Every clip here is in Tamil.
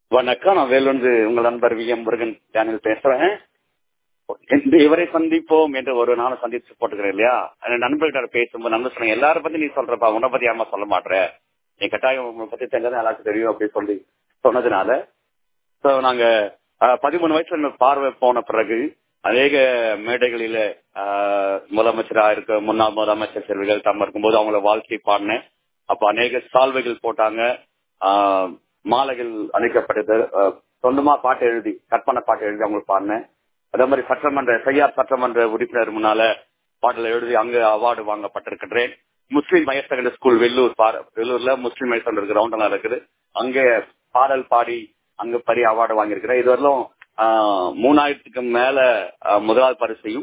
வணக்கம் நான் வேலூர்ந்து உங்கள் நண்பர் வி எம் முருகன் சேனல் பேசுறேன் இந்த இவரை சந்திப்போம் என்று ஒரு நாள் சந்திச்சு போட்டுக்கிறேன் இல்லையா என் நண்பர்கிட்ட பேசும்போது நண்பர் சொன்னேன் எல்லாரும் பத்தி நீ சொல்றப்பா உன்னை பத்தி யாருமா சொல்ல மாட்டேற நீ கட்டாயம் உங்களை பத்தி தெரிஞ்சதான் எல்லாருக்கும் தெரியும் அப்படின்னு சொல்லி சொன்னதுனால ஸோ நாங்க அஹ், பதிமூணு வயசுல எனக்கு பார்வை போன பிறகு அநேக மேடைகளில அஹ், முதலமைச்சரா இருக்க முன்னாள் முதலமைச்சர் செல்விகள் தம்ம இருக்கும்போது அவங்கள வாழ்க்கை பாடினேன் அப்ப அநேக சால்வைகள் போட்டாங்க ஆஹ், மாலைகள் அணைக்கப்பட்டது ஆஹ், சொந்தமா பாட்டு எழுதி கற்பனை பாட்டு எழுதி அவங்களுக்கு பாடினேன் அதே மாதிரி சட்டமன்ற செய்யார் சட்டமன்ற உறுப்பினர் முன்னால பாடல எழுதி அங்க அவார்டு வாங்கப்பட்டிருக்கின்றேன் Muslim higher secondary school Vellur பார- வெள்ளூர்ல முஸ்லீம் ஹையர் செகண்டரி கிரவுண்ட் எல்லாம் இருக்குது அங்க பாடல் பாடி அங்க பெரிய அவார்டு வாங்கியிருக்கிறேன் இதுவரையிலும் ஆஹ், மூணாயிரத்துக்கு மேல ஆஹ், முதலாவது பரிசையும்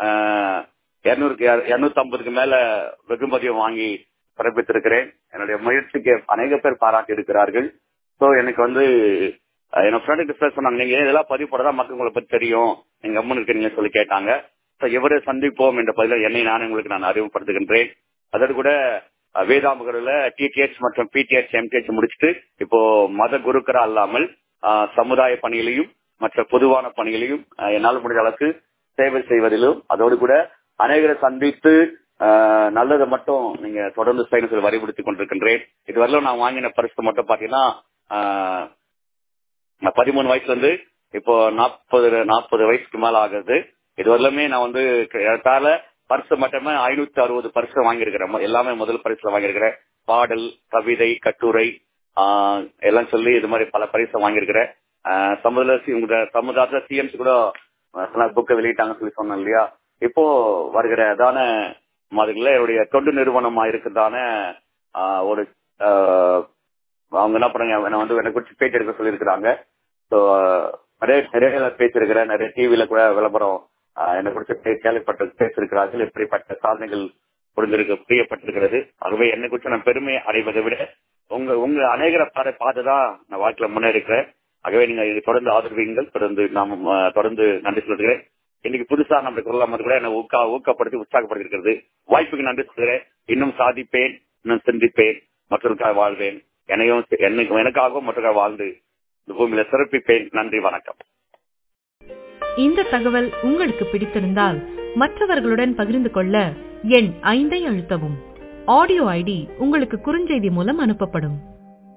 இருநூறுக்கு இருநூத்தி ஐம்பதுக்கு மேல வெகுமதியும் வாங்கி பிறப்பித்திருக்கிறேன் என்னுடைய முயற்சிக்கு அநேக பேர் பாராட்டி இருக்கிறார்கள் சோ எனக்கு வந்து அஹ், என் ஃப்ரெண்டு டிஸ்கஸ் சொன்னாங்க நீங்க இதெல்லாம் பதிவு போடதான் மக்கள் உங்களை பத்தி தெரியும் நீங்க அம்மன் இருக்கிறீங்க சொல்லி கேட்டாங்க சோ இவரை சந்திப்போம் என்ற பதில என்னை நான் உங்களுக்கு நான் அறிமுகப்படுத்துகின்றேன் அதோடு கூட அஹ், வேதாமுகரில் டிடிஎச் மற்றும் பிடிஎச் எம்டிஎச் முடிச்சுட்டு இப்போ மத குருக்கரா அல்லாமல் அஹ், சமுதாய பணிகளையும் மற்ற பொதுவான பணிகளையும் அஹ், என்னால் முடிஞ்ச அளவுக்கு சேவை செய்வதிலும் அதோடு கூட அநேகரை சந்தித்து ஆஹ், நல்லதை மட்டும் நீங்க தொடர்ந்து செய்யணும் சொல்லி வலியுறுத்தி கொண்டிருக்கின்றேன் இதுவரையிலும் நான் வாங்கின பரிசு மட்டும் பாத்தீங்கன்னா ஆஹ், நான் பதிமூணு வயசுல இருந்து இப்போ நாற்பது நாற்பது வயசுக்கு மேல ஆகுது இதுவரையிலுமே நான் வந்து ஏறத்தாழ பரிசு மட்டுமே ஐநூத்தி அறுபது பரிசு வாங்கியிருக்கிறேன் மொ- எல்லாமே முதல் பரிசுல வாங்கியிருக்கிறேன் பாடல் கவிதை கட்டுரை ஆஹ், எல்லாம் சொல்லி இது மாதிரி பல பரிசு வாங்கியிருக்கிறேன் ஆஹ், சமுதாய உங்க சமுதாயத்துல சிஎம்சி கூட புக்கை வெளியிட்டாங்கன்னு சொல்லி சொன்னேன் இல்லையா இப்போ வருகிற அதான மாதிரில என்னுடைய தொண்டு நிறுவனமா இருக்குதான ஆஹ், ஒரு ஆஹ், அவங்க என்ன பண்ணாங்க என்ன வந்து எனக்கு குறிச்சு பேச்சு எடுக்க சொல்லியிருக்கிறாங்க ஸோ நிறைய நிறைய பேசியிருக்கிறேன் நிறைய டிவியில கூட விளம்பரம் ஆஹ், என்னை குறிச்சு பே- கேள்விப்பட்டு பேசியிருக்கிறார்கள் இப்படிப்பட்ட சாதனைகள் புரிந்திருக்க புரியப்பட்டிருக்கிறது ஆகவே என்னை குறித்து நான் பெருமை அடைவதை விட உங்க உங்க அநேகரை பாதை பார்த்துதான் நான் வாழ்க்கையில முன்னேறிக்கிறேன் ஆகவே நீங்க இதை தொடர்ந்து ஆதரவீங்கள் தொடர்ந்து நாம் ஆஹ், தொடர்ந்து நன்றி சொல்கிறேன் இன்னைக்கு புதுசா நம்ம கொள்ளலாம் கூட என்ன ஊக்கா ஊக்கப்படுத்தி உற்சாகப்படுத்தி இருக்கிறது வாய்ப்புக்கு நன்றி சொல்கிறேன் இன்னும் சாதிப்பேன் இன்னும் சிந்திப்பேன் மற்றவர்களுக்காக வாழ்வேன் என்னையும் எனக்கு எனக்காகவும் மற்றவர்கள் வாழ்ந்து இந்த பூமியில சிறப்பிப்பேன் நன்றி வணக்கம் இந்த தகவல் உங்களுக்கு பிடித்திருந்தால் மற்றவர்களுடன் பகிர்ந்து கொள்ள எண் ஐந்தை அழுத்தவும் ஆடியோ ஐடி உங்களுக்கு குறுஞ்செய்தி மூலம் அனுப்பப்படும்